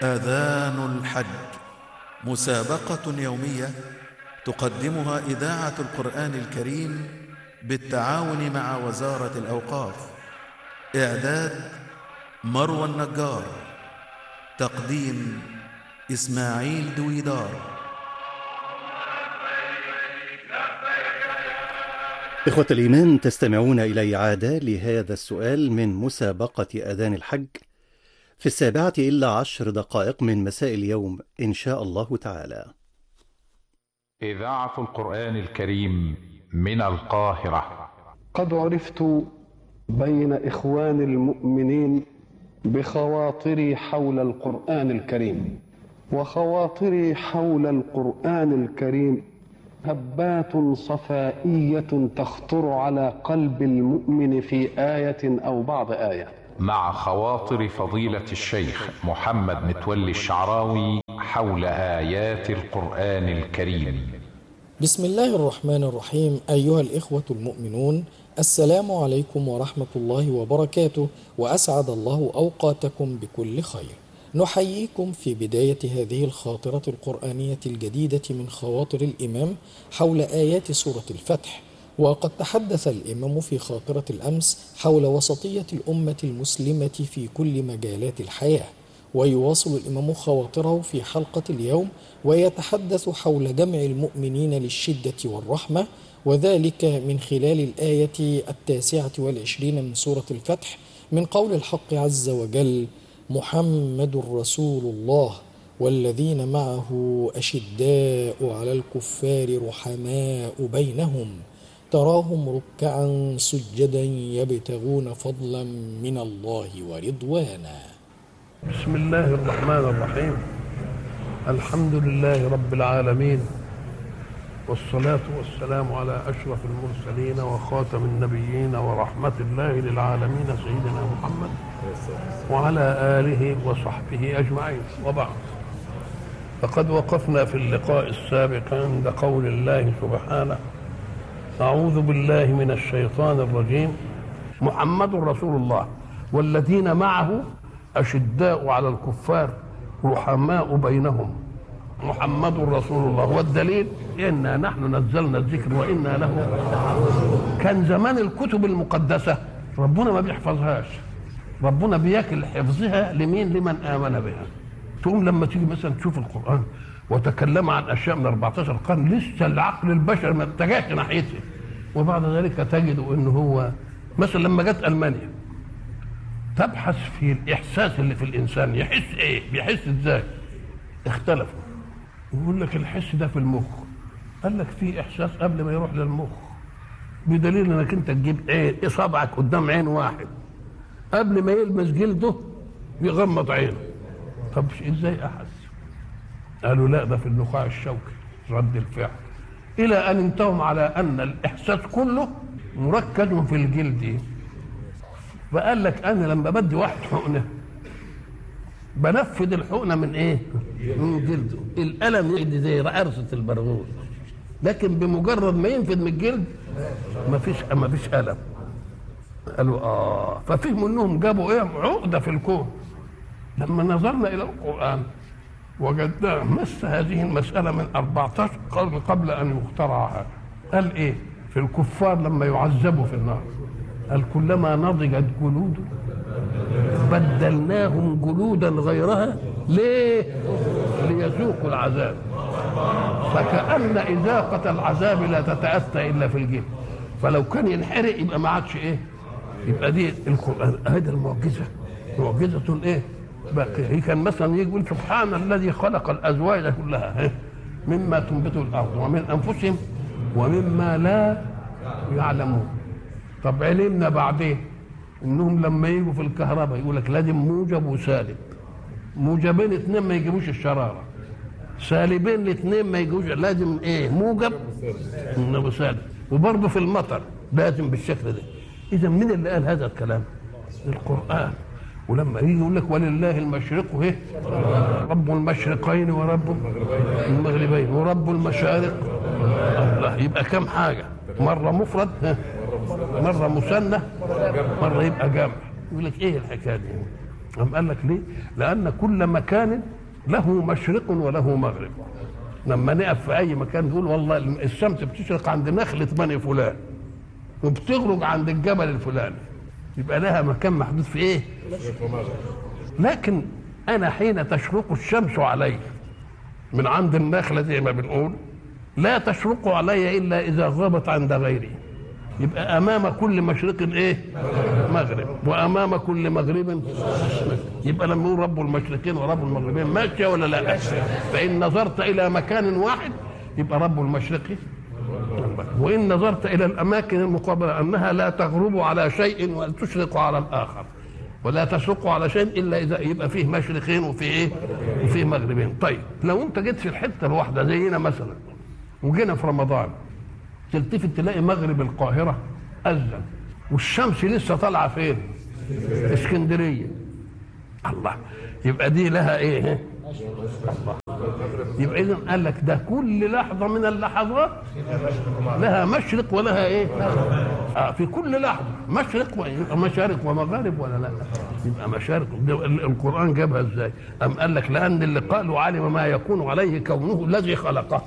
آذان الحج مسابقة يومية تقدمها إذاعة القرآن الكريم بالتعاون مع وزارة الأوقاف إعداد مروى النجار تقديم إسماعيل دويدار إخوة الإيمان تستمعون إلى إعادة لهذا السؤال من مسابقة أذان الحج في السابعة إلا عشر دقائق من مساء اليوم إن شاء الله تعالى إذاعة القرآن الكريم من القاهرة قد عرفت بين إخوان المؤمنين بخواطري حول القرآن الكريم وخواطري حول القرآن الكريم هبات صفائية تخطر على قلب المؤمن في آية أو بعض آية مع خواطر فضيلة الشيخ محمد متولي الشعراوي حول آيات القرآن الكريم بسم الله الرحمن الرحيم أيها الإخوة المؤمنون السلام عليكم ورحمة الله وبركاته وأسعد الله أوقاتكم بكل خير نحييكم في بداية هذه الخاطرة القرآنية الجديدة من خواطر الإمام حول آيات سورة الفتح وقد تحدث الإمام في خاطرة الأمس حول وسطية الأمة المسلمة في كل مجالات الحياة ويواصل الإمام خواطره في حلقة اليوم ويتحدث حول جمع المؤمنين للشدة والرحمة وذلك من خلال الآية التاسعة والعشرين من سورة الفتح من قول الحق عز وجل محمد رسول الله والذين معه أشداء على الكفار رحماء بينهم تراهم ركعا سجدا يبتغون فضلا من الله ورضوانا بسم الله الرحمن الرحيم الحمد لله رب العالمين والصلاة والسلام على أشرف المرسلين وخاتم النبيين ورحمة الله للعالمين سيدنا محمد وعلى آله وصحبه أجمعين وبعد فقد وقفنا في اللقاء السابق عند قول الله سبحانه أعوذ بالله من الشيطان الرجيم محمد رسول الله والذين معه أشداء على الكفار رحماء بينهم محمد رسول الله والدليل إنا نحن نزلنا الذكر وإنا له كان زمان الكتب المقدسة ربنا ما بيحفظهاش ربنا بياكل حفظها لمين لمن آمن بها تقوم لما تيجي مثلا تشوف القرآن وتكلم عن أشياء من 14 قرن لسه العقل البشري ما اتجهش ناحيتها وبعد ذلك تجد أنه هو مثلا لما جت ألمانيا تبحث في الإحساس اللي في الإنسان يحس إيه بيحس إزاي اختلفوا يقول لك الحس ده في المخ قال لك في إحساس قبل ما يروح للمخ بدليل انك انت تجيب عين اصابعك قدام عين واحد قبل ما يلمس جلده يغمض عينه طب ازاي احس قالوا لا ده في النخاع الشوكي رد الفعل الى ان انتهوا على ان الاحساس كله مركز في الجلد فقال لك انا لما بدي واحد حقنه بنفذ الحقنه من ايه؟ من جلده الالم يجي زي عرسه البرغوث لكن بمجرد ما ينفذ من الجلد ما فيش ما فيش الم قالوا اه ففهموا انهم جابوا ايه عقده في الكون لما نظرنا الى القران وجدناه مس هذه المساله من 14 قرن قبل ان يخترعها قال ايه في الكفار لما يعذبوا في النار قال كلما نضجت جلود بدلناهم جلودا غيرها ليه ليذوقوا العذاب فكأن إذاقة العذاب لا تتأتى إلا في الجلد فلو كان ينحرق يبقى ما عادش إيه يبقى دي القرآن هذه المعجزة معجزة إيه باقية هي كان مثلا يجي يقول سبحان الذي خلق الأزواج كلها مما تنبت الأرض ومن أنفسهم ومما لا يعلمون طب علمنا بعدين انهم لما يجوا في الكهرباء يقول لك لازم موجب وسالب موجبين اثنين ما يجيبوش الشراره سالبين الاثنين ما يجوش لازم ايه موجب وسالب وبرضه في المطر لازم بالشكل ده اذا مين اللي قال هذا الكلام القران ولما يجي يقول لك ولله المشرق ايه رب المشرقين ورب المغربين ورب المشارق الله يبقى كم حاجه مره مفرد مره مثنى مره يبقى جمع يقول لك ايه الحكايه دي أم قال لك ليه؟ لأن كل مكان له مشرق وله مغرب لما نقف في أي مكان نقول والله الشمس بتشرق عند نخلة بني فلان وبتغرب عند الجبل الفلاني يبقى لها مكان محدود في إيه؟ لكن أنا حين تشرق الشمس علي من عند النخلة زي ما بنقول لا تشرق علي إلا إذا غابت عند غيري يبقى امام كل مشرق ايه مغرب وامام كل مغرب مشرق. يبقى لما يقول رب المشرقين ورب المغربين ماشيه ولا لا فان نظرت الى مكان واحد يبقى رب المشرق وان نظرت الى الاماكن المقابله انها لا تغرب على شيء وتشرق على الاخر ولا تشرق على شيء الا اذا يبقى فيه مشرقين وفيه ايه وفيه مغربين طيب لو انت جيت في الحته الواحده زينا مثلا وجينا في رمضان تلتفت تلاقي مغرب القاهرة أذن والشمس لسه طالعة فين؟ اسكندرية الله يبقى دي لها ايه؟ الله يبقى إذا قال لك ده كل لحظة من اللحظات لها مشرق ولها ايه؟ آه في كل لحظة مشرق و- مشارق ومغارب ولا لا؟ يبقى مشارق ده ال- القرآن جابها ازاي؟ أم قال لك لأن اللي قالوا علم ما يكون عليه كونه الذي خلقه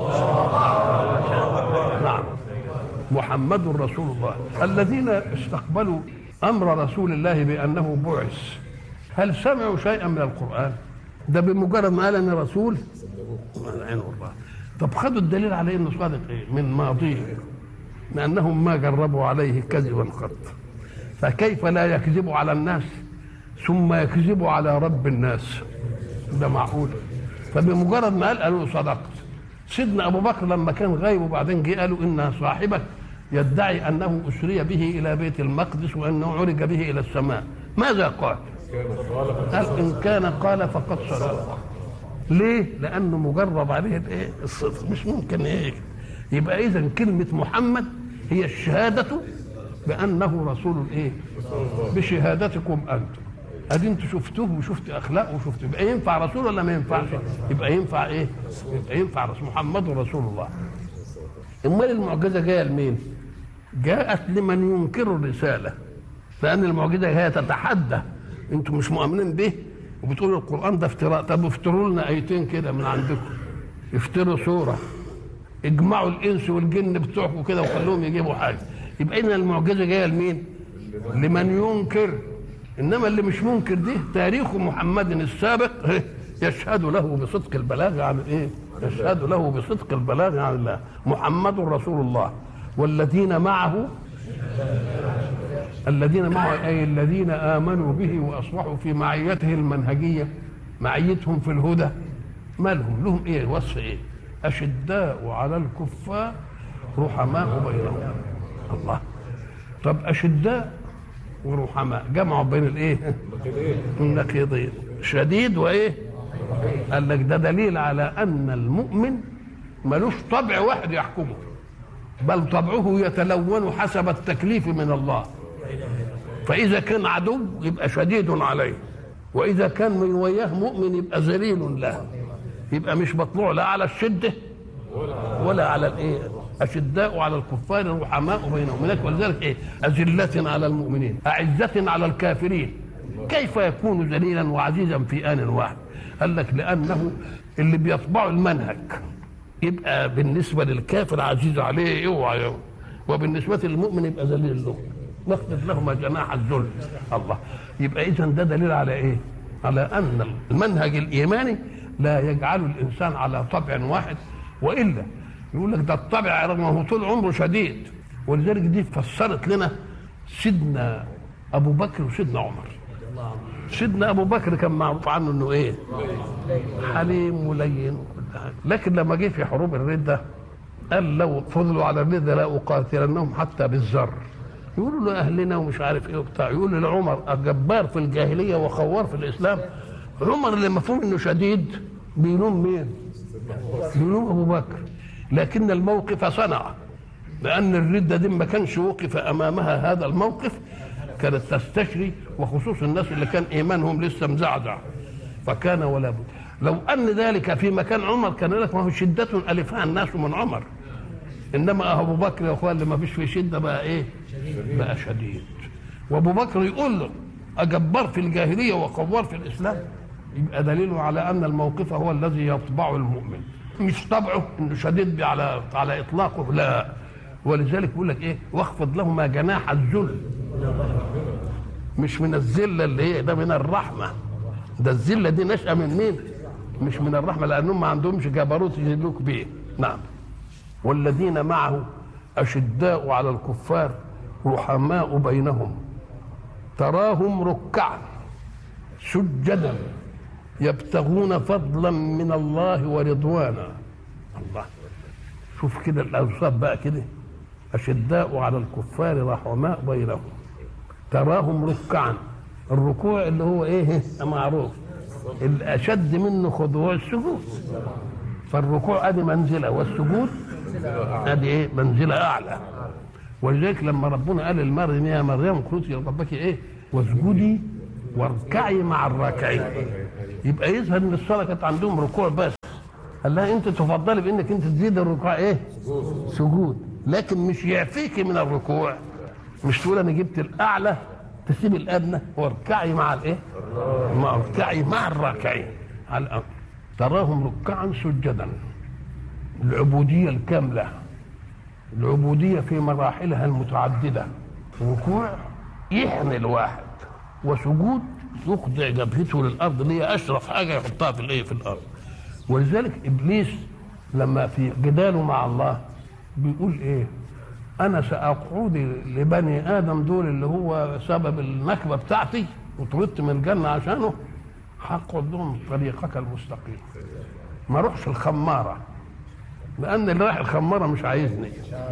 نعم محمد رسول الله الذين استقبلوا امر رسول الله بانه بعث هل سمعوا شيئا من القران ده بمجرد ما قال انا رسول عين الله طب خدوا الدليل على انه صادق ايه من ماضيه لانهم ما جربوا عليه كذبا قط فكيف لا يكذب على الناس ثم يكذب على رب الناس ده معقول فبمجرد ما قال قالوا له صدقت سيدنا ابو بكر لما كان غايب وبعدين جه قالوا ان صاحبك يدعي انه اسري به الى بيت المقدس وانه عرج به الى السماء ماذا قال قال ان كان قال فقد صدق ليه لانه مجرب عليه الايه الصدق مش ممكن ايه يبقى اذا كلمه محمد هي الشهاده بانه رسول الايه بشهادتكم انتم ادي انتوا شفتوه وشفت اخلاقه وشفت يبقى ينفع رسول ولا ما ينفعش يبقى ينفع ايه يبقى ينفع رسول محمد رسول الله امال المعجزه جايه لمين جاءت لمن ينكر الرساله لان المعجزه هي تتحدى انتوا مش مؤمنين به وبتقولوا القران ده افتراء طب افتروا لنا ايتين كده من عندكم افتروا سوره اجمعوا الانس والجن بتوعكم كده وخلوهم يجيبوا حاجه يبقى اذا المعجزه جايه لمين لمن ينكر انما اللي مش منكر دي تاريخ محمد السابق يشهد له بصدق البلاغ عن ايه يشهد له بصدق البلاغ عن الله محمد رسول الله والذين معه الذين معه اي الذين امنوا به واصبحوا في معيته المنهجيه معيتهم في الهدى ما لهم لهم ايه وصف ايه اشداء على الكفار رحماء بينهم الله طب اشداء ورحماء جمعوا بين الايه النقيضين شديد وايه قال لك ده دليل على ان المؤمن ملوش طبع واحد يحكمه بل طبعه يتلون حسب التكليف من الله فاذا كان عدو يبقى شديد عليه واذا كان من وياه مؤمن يبقى ذليل له يبقى مش مطلوع لا على الشده ولا على الايه اشداء على الكفار رحماء بينهم هناك ولذلك ايه اذله على المؤمنين اعزه على الكافرين كيف يكون ذليلا وعزيزا في ان واحد قال لك لانه اللي بيطبعوا المنهج يبقى بالنسبه للكافر عزيز عليه اوعى يوم وبالنسبه للمؤمن يبقى ذليل له نخفض لهما جناح الذل الله يبقى اذا ده دليل على ايه على ان المنهج الايماني لا يجعل الانسان على طبع واحد والا يقول لك ده الطبع رغم هو طول عمره شديد ولذلك دي فسرت لنا سيدنا ابو بكر وسيدنا عمر سيدنا ابو بكر كان معروف عنه انه ايه حليم ولين وكل حاجه لكن لما جه في حروب الرده قال لو فضلوا على الرده لا اقاتلنهم حتى بالذر يقولوا له اهلنا ومش عارف ايه وبتاع يقول لعمر جبار في الجاهليه وخوار في الاسلام عمر اللي مفهوم انه شديد بيلوم مين؟ بيلوم ابو بكر لكن الموقف صنع لان الرده دي ما كانش وقف امامها هذا الموقف كانت تستشري وخصوص الناس اللي كان ايمانهم لسه مزعزع فكان ولا بد لو ان ذلك في مكان عمر كان لك ما هو شده الفها الناس من عمر انما ابو بكر يا اخوان اللي ما فيش فيه شده بقى ايه؟ بقى شديد وابو بكر يقول له جبار في الجاهليه وقوار في الاسلام يبقى دليل على ان الموقف هو الذي يطبع المؤمن مش طبعه انه شديد على على اطلاقه لا ولذلك بيقول لك ايه واخفض لهما جناح الذل مش من الذله اللي هي ده من الرحمه ده الذله دي نشأة من مين؟ مش من الرحمه لانهم ما عندهمش جبروت يذلوك بيه نعم والذين معه اشداء على الكفار رحماء بينهم تراهم ركعا سجدا يبتغون فضلا من الله ورضوانا الله شوف كده الاوصاف بقى كده اشداء على الكفار رحماء بينهم تراهم ركعا الركوع اللي هو ايه معروف الاشد منه خضوع السجود فالركوع ادي منزله والسجود ادي ايه منزله اعلى ولذلك لما ربنا قال لمريم يا مريم قلت يا ربك ايه واسجدي واركعي مع الراكعين يبقى يظهر ان الصلاه كانت عندهم ركوع بس قال لها انت تفضلي بانك انت تزيد الركوع ايه سجود لكن مش يعفيك من الركوع مش تقول انا جبت الاعلى تسيب الادنى واركعي مع الايه مع اركعي مع الراكعين على الأرض تراهم ركعا سجدا العبوديه الكامله العبوديه في مراحلها المتعدده ركوع يحمي الواحد وسجود يخضع جبهته للارض اللي هي اشرف حاجه يحطها في الايه في الارض ولذلك ابليس لما في جداله مع الله بيقول ايه انا ساقعد لبني ادم دول اللي هو سبب النكبه بتاعتي وطردت من الجنه عشانه هقعد لهم طريقك المستقيم ما اروحش الخماره لان اللي رايح الخماره مش عايزني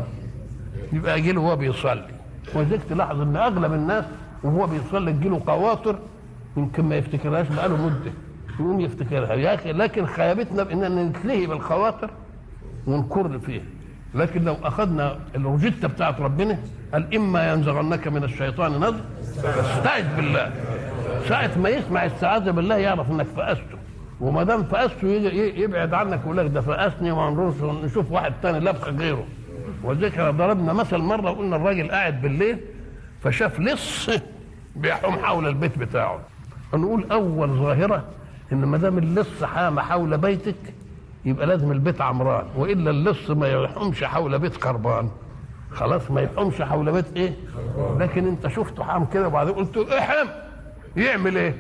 يبقى اجي له وهو بيصلي ولذلك تلاحظ ان اغلب الناس وهو بيصلي تجي له قواطر يمكن ما يفتكرهاش بقاله مده يقوم يفتكرها يا اخي لكن خيبتنا باننا نتلهي بالخواطر ونكر فيها لكن لو اخذنا الروجيتا بتاعت ربنا قال اما ينزغنك من الشيطان نزغ فاستعذ بالله ساعة ما يسمع استعاذة بالله يعرف انك فأسته وما دام فأسته يجي يبعد عنك ويقول لك ده فأسني وما نشوف واحد تاني لبخ غيره وذكر ضربنا مثل مرة وقلنا الراجل قاعد بالليل فشاف لص بيحوم حول البيت بتاعه نقول أول ظاهرة إن ما دام اللص حام حول بيتك يبقى لازم البيت عمران والا اللص ما يحومش حول بيت خربان خلاص ما يحومش حول بيت ايه لكن انت شفته حام كده وبعدين قلت له احم يعمل ايه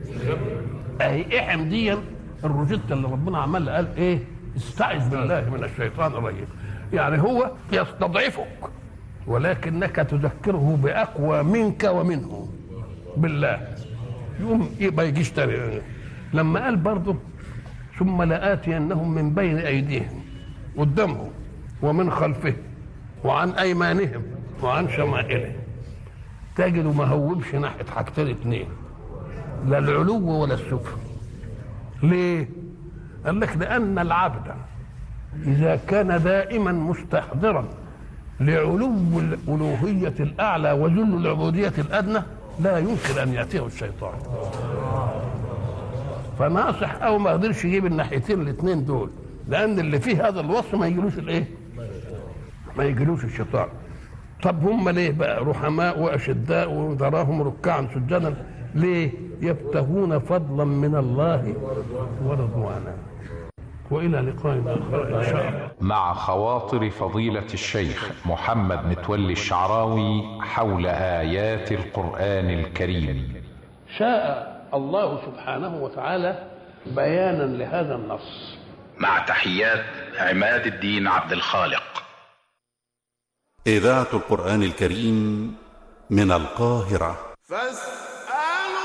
اهي احم دي الروجيتا اللي ربنا عمل قال ايه استعذ بالله من الشيطان الرجيم يعني هو يستضعفك ولكنك تذكره باقوى منك ومنه بالله يقوم ما يجيش تاني لما قال برضه ثم لآتينهم من بين أيديهم قدامهم ومن خلفهم وعن أيمانهم وعن شمائلهم تجد ما هوبش ناحية حاجتين اتنين لا العلو ولا السفل ليه؟ قال لك لأن العبد إذا كان دائما مستحضرا لعلو الألوهية الأعلى وذل العبودية الأدنى لا يمكن أن يأتيه الشيطان فناصح او ما قدرش يجيب الناحيتين الاثنين دول لان اللي فيه هذا الوصف ما يجيلوش الايه ما يجيلوش الشيطان طب هم ليه بقى رحماء واشداء وتراهم ركعا سجدا ليه يبتغون فضلا من الله ورضوانا والى لقاء اخر ان شاء الله مع خواطر فضيلة الشيخ محمد متولي الشعراوي حول آيات القرآن الكريم شاء الله سبحانه وتعالى بيانا لهذا النص مع تحيات عماد الدين عبد الخالق إذاعة القرآن الكريم من القاهرة فاستمعوا